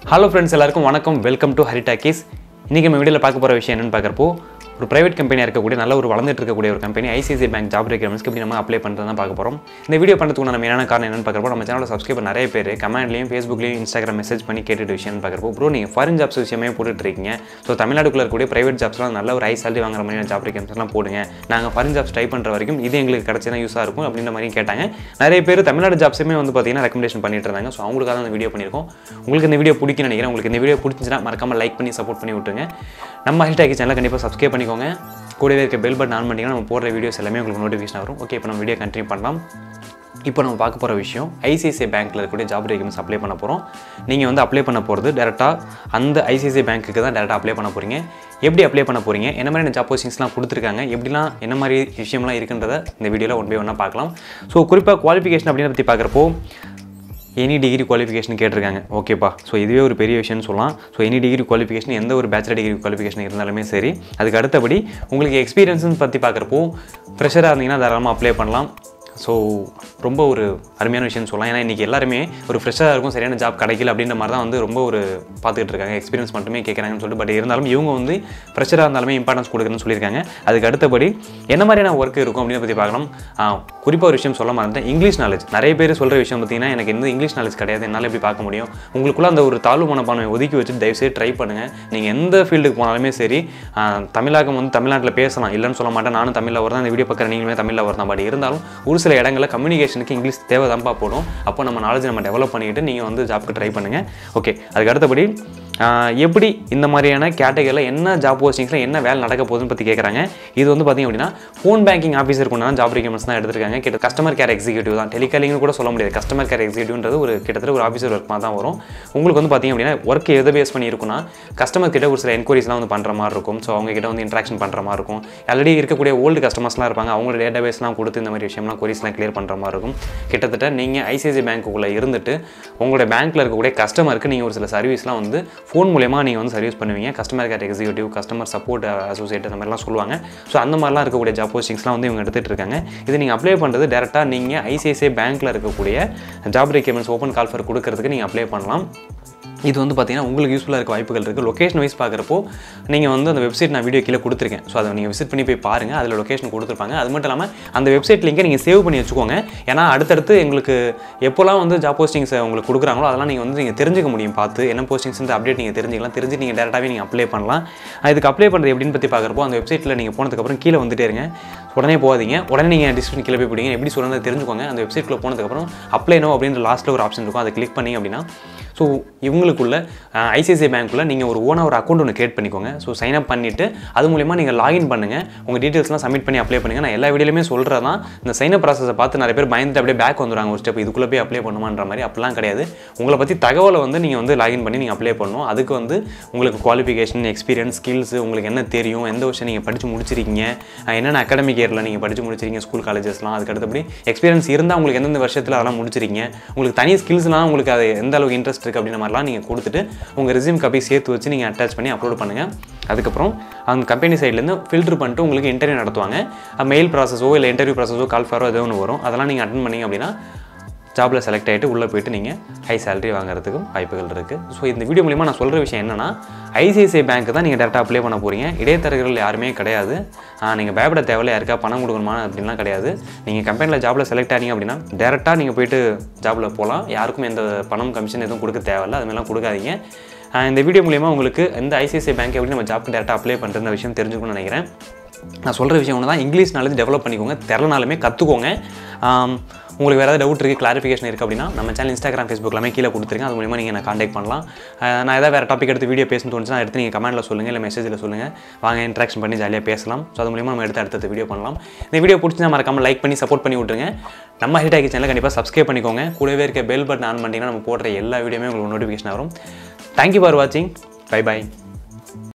hello friends எல்லாருக்கும் வணக்கம் welcome to Hari talkies இன்றைக்கி நம்ம வீடியோவில் பார்க்க போகிற விஷயம் என்னென்னு பார்க்குறப்போ ஒரு பிரைவேட் கம்பெனியாக இருக்கக்கூடிய நல்ல ஒரு வளர்ந்துட்டு இருக்கக்கூடிய ஒரு கம்பெனி ஐசிஐசி பேங்க் ஜாப் ரெக்யூர்மெண்ட்ஸ்க்கு எப்படி நம்ம அப்ளை பண்ணுறது தான் பார்க்க போகிறோம் இந்த வீடியோ பண்ணுறதுக்கு நம்ம என்னென்ன காரணம் என்னென்னு பார்க்குறப்போ நம்ம சேனலில் சப்ஸ்கிரைபர் நிறைய பேர் கமெண்ட்லையும் ஃபேஸ்புக்லையும் இன்ஸ்டாகிராம் மெசேஜ் பண்ணி கேட்டுட்டு விஷயம்னு பார்க்குறப்போ ப்ரோ நீங்கள் ஃபாரின் ஜாப்ஸ் விஷயமே போட்டுட்டு இருக்கீங்க ஸோ தமிழ்நாடுக்குள்ள இருக்கக்கூடிய பிரைவேட் ஜாப்ஸ்லாம் நல்ல ஒரு ஹை salary வாங்குற மாதிரியான ஜாப் ரெக்யூர்மெண்ட்ஸ்லாம் போடுங்க நாங்கள் ஃபாரின் ஜாப்ஸ் ட்ரை பண்ணுற வரைக்கும் இது எங்களுக்கு கிடச்சினா யூஸாக இருக்கும் அப்படின்ற மாதிரி கேட்டாங்க நிறைய பேர் தமிழ்நாடு ஜாப்ஸுமே வந்து பார்த்தீங்கன்னா ரெக்கமெண்டேஷன் பண்ணிட்டு இருந்தாங்க ஸோ அவங்களுக்காக தான் இந்த வீடியோ பண்ணியிருக்கோம் உங்களுக்கு இந்த வீடியோ பிடிக்கும்னு நினைக்கிறேன் உங்களுக்கு இந்த வீடியோ பிடிச்சிச்சுன்னா மறக்காம லைக் பண்ணி சப்போர்ட் பண்ணி விட்டுருங்க நம்ம ஹிட்டாக்கி சேனலை கண்டிப்பாக சப்ஸ்கிரைப் பண்ணிக்கோங்க கூடவே இருக்க பெல் பட்டன் ஆன் பண்ணிங்கன்னா நம்ம போடுற வீடியோஸ் எல்லாமே உங்களுக்கு நோட்டிஃபிகேஷன் வரும் ஓகே இப்போ நம்ம வீடியோ கண்டினியூ பண்ணலாம் இப்போ நம்ம பார்க்க போகிற விஷயம் ஐசிஐசிஐ பேங்க்கில் இருக்கக்கூடிய ஜாப் ரெக்யூமெண்ட்ஸ் அப்ளை பண்ண போகிறோம் நீங்கள் வந்து அப்ளை பண்ண போகிறது டேரெக்டாக அந்த ஐசிஐசிஐ பேங்க்குக்கு தான் டேரெக்டாக அப்ளை பண்ண போகிறீங்க எப்படி அப்ளை பண்ண போகிறீங்க என்ன மாதிரியான ஜாப் போஸ்டிங்ஸ்லாம் கொடுத்துருக்காங்க எப்படிலாம் என்ன மாதிரி விஷயம்லாம் இருக்குன்றதை இந்த வீடியோவில் ஒன் பை ஒன்றா பார்க்கலாம் ஸோ குறிப்பாக குவாலிஃபிகேஷன் அப்படின்னு பற்றி பார்க்குறப்போ எனி டிகிரி குவாலிஃபிகேஷன் கேட்டிருக்காங்க ஓகேப்பா ஸோ இதுவே ஒரு பெரிய விஷயம்னு சொல்லலாம் ஸோ எனி டிகிரி குவாலிஃபிகேஷன் எந்த ஒரு பேச்சுலர் டிகிரி குவாலிஃபிகேஷன் இருந்தாலுமே சரி அதுக்கு அடுத்தபடி உங்களுக்கு எக்ஸ்பீரியன்ஸ்னு பற்றி பார்க்குறப்போ ஃப்ரெஷராக இருந்தீங்கன்னா தாராளமாக அப்ளை பண்ணலாம் ஸோ ரொம்ப ஒரு அருமையான விஷயம்னு சொல்லலாம் ஏன்னா இன்றைக்கி எல்லாருமே ஒரு ஃப்ரெஷ்ஷாக இருக்கும் சரியான ஜாப் கிடைக்கல அப்படின்ற மாதிரி தான் வந்து ரொம்ப ஒரு பார்த்துக்கிட்டு இருக்காங்க எக்ஸ்பீரியன்ஸ் மட்டுமே கேட்குறாங்கன்னு சொல்லிட்டு பட் இருந்தாலும் இவங்க வந்து ஃப்ரெஷராக இருந்தாலுமே இம்பார்ட்டன்ஸ் கொடுக்குறேன்னு சொல்லியிருக்காங்க அதுக்கு அடுத்தபடி என்ன மாதிரியான ஒர்க் இருக்கும் அப்படின்னு பற்றி பார்க்கலாம் குறிப்பாக ஒரு விஷயம் சொல்ல மறந்துட்டேன் இங்கிலீஷ் நாலேஜ் நிறைய பேர் சொல்கிற விஷயம் பார்த்தீங்கன்னா எனக்கு எந்த இங்கிலீஷ் நாலேஜ் கிடையாது என்னால் எப்படி பார்க்க முடியும் உங்களுக்குள்ள அந்த ஒரு தாழ்வு மனப்பான்மை ஒதுக்கி வச்சு தயவுசெய்து ட்ரை பண்ணுங்கள் நீங்கள் எந்த ஃபீல்டுக்கு போனாலுமே சரி ஆஹ், தமிழாக்கம் வந்து தமிழ்நாட்டில் பேசலாம் இல்லைன்னு சொல்ல மாட்டேன் நானும் தமிழில் வரதான் இந்த வீடியோ பார்க்குற நீங்களுமே தமிழில் வரதான் பட் இருந்தாலும் ஒரு சில இடங்களில் கம்யூனிகேஷனுக்கு இங்கிலீஷ் தேவை தான்ப்பா போடும் அப்போ நம்ம நாலேஜ் நம்ம டெவலப் பண்ணிக்கிட்டு நீங்கள் வந்து ஜாப்க்கு ட்ரை பண்ணுங்கள் ஓகே அதுக்கு அடுத்தபடி ஆஹ், எப்படி இந்த மாதிரியான கேட்டகரியில் என்ன ஜாப் போஸ்டிங்ஸில் என்ன வேலை நடக்க போகுதுன்னு பற்றி கேட்குறாங்க இது வந்து பார்த்திங்க அப்படின்னா ஃபோன் பேங்கிங் ஆஃபீஸர் கொண்டு தான் ஜாப் ரெக்யூமெண்ட்ஸ் தான் எடுத்திருக்காங்க கிட்ட கஸ்டமர் கேர் எக்ஸிக்யூட்டிவ் தான் டெலிகாலிங்னு கூட சொல்ல முடியாது கஸ்டமர் கேர் எக்ஸிக்யூட்டிவ்ன்றது ஒரு கிட்டத்தட்ட ஒரு ஆஃபீஸர் ஒர்க் மாதிரி தான் வரும் உங்களுக்கு வந்து பார்த்திங்க அப்படின்னா ஒர்க் எதை பேஸ் பண்ணி இருக்குன்னா கஸ்டமர் கிட்ட ஒரு சில என்கொயரிஸ்லாம் வந்து பண்ணுற மாதிரி இருக்கும் ஸோ அவங்க கிட்ட வந்து இன்ட்ராக்ஷன் பண்ணுற மாதிரி இருக்கும் ஆல்ரெடி இருக்கக்கூடிய ஓல்டு கஸ்டமர்ஸ்லாம் இருப்பாங்க அவங்களோட டேட்டா பேஸ்லாம் கொடுத்து இந்த மாதிரி விஷயம்லாம் கொரிஸ்லாம் கிளியர் பண்ணுற மாதிரி இருக்கும் கிட்டத்தட்ட நீங்கள் ஐசிஐசி பேங்க்குள்ளே இருந்துட்டு உங்களோட பேங்க்கில் இருக்கக்கூடிய கஸ்டமருக்கு நீங்கள் ஒரு சில சர்வீஸ்லாம் வந்து ஃபோன் மூலயமா நீங்கள் வந்து சர்வீஸ் பண்ணுவீங்க customer care executive customer support associate அந்த மாதிரிலாம் சொல்லுவாங்க ஸோ அந்த மாதிரிலாம் இருக்கக்கூடிய ஜாப் போஸ்டிங்ஸ்லாம் வந்து இவங்க எடுத்துகிட்டு இருக்காங்க இது நீங்கள் அப்ளை பண்ணுறது டேரெக்டாக நீங்கள் ஐசிஐசிஐ பேங்க்கில் இருக்கக்கூடிய job requirements open call for கொடுக்கறதுக்கு நீங்கள் அப்ளை பண்ணலாம் இது வந்து பார்த்தீங்கன்னா உங்களுக்கு யூஸ்ஃபுல்லாக இருக்க வாய்ப்புகள் இருக்குது லொக்கேஷன் வைஸ் பார்க்குறப்போ நீங்கள் வந்து அந்த வெப்சைட் நான் வீடியோ கீழே கொடுத்துருக்கேன் ஸோ அதை நீங்கள் விசிட் பண்ணி போய் பாருங்கள் அதில் லொக்கேஷன் கொடுத்துருப்பாங்க அது மட்டும் இல்லாமல் அந்த வெப்சைட் லிங்கை நீங்கள் சேவ் பண்ணி வச்சுக்கோங்க ஏன்னா அடுத்தடுத்து எங்களுக்கு எப்போல்லாம் வந்து ஜாப் போஸ்டிங்ஸ் உங்களுக்கு கொடுக்குறாங்களோ அதெல்லாம் நீங்கள் வந்து நீங்கள் தெரிஞ்சுக்க முடியும் பார்த்து என்ன போஸ்டிங்ஸ் அப்டேட் நீங்கள் தெரிஞ்சுக்கலாம் தெரிஞ்சு நீங்கள் டேரெக்டாகவே நீங்கள் அப்ளை பண்ணலாம் இதுக்கு அப்ளை பண்ணுறது எப்படின்னு பற்றி பார்க்குறப்போ அந்த வெப்சைட்டில் நீங்கள் போனதுக்கப்புறம் கீழே வந்துட்டே இருங்க உடனே போகாதீங்க உடனே நீங்கள் டிஸ்கிரிப்ஷன் கீழே போய் பிடிங்க எப்படி சொல்கிறது தெரிஞ்சுக்கோங்க அந்த வெப்சைட்டில் போனதுக்கப்புறம் அப்ளை நோ அப்படின்ற லாஸ்ட்டில் ஒரு ஆப்ஷன் இருக்கும் அதை கிளிக் பண்ணி அப்படின்னா ஸோ இவங்களுக்குள்ள ஐசிஐசிஐ பேங்க்குள்ள நீங்கள் ஒரு ஓனாக ஒரு அக்கௌண்ட் ஒன்று கிரியேட் பண்ணிக்கோங்க ஸோ சைன் அப் பண்ணிவிட்டு அது மூலிமா நீங்கள் லாகின் பண்ணுங்கள் உங்கள் டீட்டெயில்ஸ்லாம் சப்மிட் பண்ணி அப்ளை பண்ணுங்கள் நான் எல்லா வீடியோலையுமே சொல்கிறது தான் இந்த சைன் அப் ப்ராசஸை பார்த்து நிறைய பேர் பயந்துட்டு அப்படியே பேக் வந்துடுவாங்க ஒரு ஸ்டெப் இதுக்குள்ளே போய் அப்ளை பண்ணுமான்ற மாதிரி அப்படிலாம் கிடையாது உங்களை பற்றி தகவலை வந்து நீங்கள் வந்து லாகின் பண்ணி நீங்கள் அப்ளை பண்ணணும் அதுக்கு வந்து உங்களுக்கு குவாலிஃபிகேஷன் எக்ஸ்பீரியன்ஸ் ஸ்கில்ஸ் உங்களுக்கு என்ன தெரியும் எந்த வருஷம் நீங்கள் படித்து முடிச்சிருக்கீங்க அஹ் என்னென்ன அகாடமிக் இயரில் நீங்கள் படித்து முடிச்சிருக்கீங்க ஸ்கூல் காலேஜஸ்லாம் அதுக்கு அடுத்தபடி எக்ஸ்பீரியன்ஸ் இருந்தால் உங்களுக்கு எந்தெந்த வருஷத்தில் அதெல்லாம் முடிச்சிருக்கீங்க உங்களுக்கு தனி ஸ்கில்ஸ்லாம் உங்களுக்கு அது எந்த அளவுக்கு இன்ட்ரெஸ்ட் இருக்குது அப்படின்ற மாதிரிலாம் நீங்கள் கொடுத்துட்டு உங்கள் ரெசியூம் காப்பி சேர்த்து வச்சு நீங்கள் அட்டாச் பண்ணி அப்லோட் பண்ணுங்கள் அதுக்கப்புறம் அந்த கம்பெனி சைட்லேருந்து ஃபில்டர் பண்ணிட்டு உங்களுக்கு இன்டர்வியூ நடத்துவாங்க மெயில் ப்ராசஸோ இல்லை இன்டர்வியூ ப்ராசஸோ கால் ஃபாரோ ஏதோ ஒன்று வரும் அதெல்லாம் நீங்கள் அட்டன் பண்ணீங்க அப்படின்னா ஜாபில் செலக்ட் ஆகிட்டு உள்ளே போயிட்டு நீங்கள் ஹை சேலரி வாங்குறதுக்கும் வாய்ப்புகள் இருக்குது ஸோ இந்த வீடியோ மூலிமா நான் சொல்கிற விஷயம் என்னென்னா ஐசிஐசிஐ பேங்க் தான் நீங்கள் டேரெக்டாக அப்ளை பண்ண போகிறீங்க இடைத்தரகர்கள் யாருமே கிடையாது நீங்கள் பயப்பட தேவையில்ல யாருக்கா பணம் கொடுக்கணுமா அப்படின்லாம் கிடையாது நீங்கள் கம்பெனியில் ஜாபில் செலக்ட் ஆனீங்க அப்படின்னா டேரெக்டாக நீங்கள் போயிட்டு ஜாபில் போகலாம் யாருக்கும் எந்த பணம் கமிஷன் எதுவும் கொடுக்க தேவையில்ல அது மாதிரிலாம் கொடுக்காதீங்க ஆஹ் இந்த வீடியோ மூலிமா உங்களுக்கு எந்த ஐசிஐசிஐ பேங்க் எப்படி நம்ம ஜாப்க்கு டேரெக்டாக அப்ளை பண்ணுற விஷயம் தெரிஞ்சுக்கணும்னு நினைக்கிறேன் நான் சொல்கிற விஷயம் ஒன்று தான் இங்கிலீஷ் நாலேஜ் டெவலப் பண்ணிக்கோங்க தெரிலனாலுமே கற்றுக்கோங்க ஆம், உங்களுக்கு வேறு ஏதாவது டவுட் இருக்குது கிளாரிஃபிகேஷன் இருக்குது அப்படின்னா நம்ம சேனல் இன்ஸ்டாகிராம் ஃபேஸ்புக் எல்லாமே கீழே கொடுத்துருங்க அது மூலிமா நீங்கள் நான் காண்டாக்ட் பண்ணலாம் ஆஹ் நான் ஏதாவது வேறு டாபிக் எடுத்து வீடியோ பேசணும்னு தோணுச்சுன்னா எடுத்து நீங்கள் கமெண்ட்டில் சொல்லுங்கள் இல்லை மெசேஜில் சொல்லுங்கள் வாங்க இன்ட்ராக்ஷன் பண்ணி ஜாலியாக பேசலாம் ஸோ அது மூலிமா நம்ம எடுத்து அடுத்த வீடியோ பண்ணலாம் இந்த வீடியோ பிடிச்சினா மறக்காம லைக் பண்ணி சப்போர்ட் பண்ணி விட்டுருங்க நம்ம ஹிட் ஆகி சேனலை கண்டிப்பாக சப்ஸ்கிரைப் பண்ணிக்கோங்க கூடவே இருக்க பெல் பட்டன் ஆன் பண்ணிட்டீங்கன்னா நம்ம போடுற எல்லா வீடியோமே உங்களுக்கு நோட்டிஃபிகேஷன் வரும் தேங்க்யூ ஃபார் வாட்சிங் பை பை